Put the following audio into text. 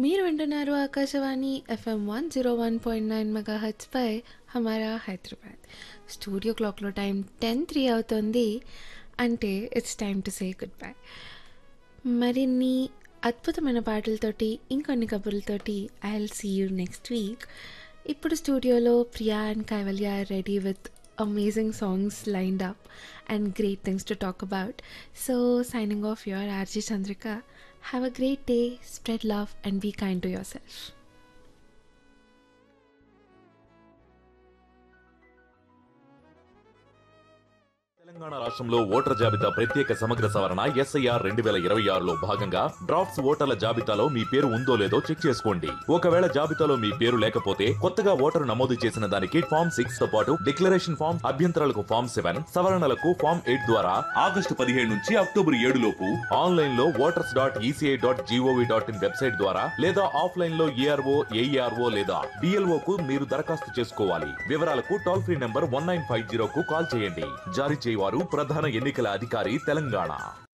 మీరు వింటున్నారు Akashvani FM one zero one point nine mega పై హమారా హైదరాబాద్ స్టూడియో క్లాక్లో టైం టెన్ త్రీ అవుతుంది అంటే it's time to say goodbye మరిన్ని అద్భుతమైన పాటలతోటి ఇంకొన్ని కబుర్లతోటి I will see you next week ఇప్పుడు స్టూడియోలో Priya and Kaivalya ready with amazing songs lined up and great things to talk about so signing off your RJ Chandrika have a great day spread love and be kind to your yourself Telangana రాష్ట్రంలో voter జాబితా ప్రత్యేక సమగ్ర సవరణ SIR రెండు వేల ఇరవై ఆరులో భాగంగా డ్రాఫ్ట్స్ ఓటర్ల జాబితాలో మీ పేరు ఉందో లేదో చెక్ చేసుకోండి ఒకవేళ జాబితాలో మీ పేరు లేకపోతే కొత్తగా ఓటరు నమోదు చేసిన దానికి ఫామ్ సిక్స్ తో పాటు డిక్లరేషన్ ఫామ్ అభ్యంతరాలకు ఫామ్ సెవెన్ సవరణలకు ఫామ్ ఎయిట్ ద్వారా ఆగస్టు పదిహేడు నుంచి అక్టోబర్ ఏడు లోపు ఆన్లైన్ లో voters dot ECI dot GOV dot in website ద్వారా లేదా ఆఫ్లైన్ లో ఏఆర్ఓ ఏఈఆర్ఓ లేదా డిఎల్ఓ కు మీరు దరఖాస్తు చేసుకోవాలి వివరాలకు toll free number one nine five zero కు కాల్ చేయండి జారీ చేయవారు ప్రధాన ఎన్నికల అధికారి తెలంగాణ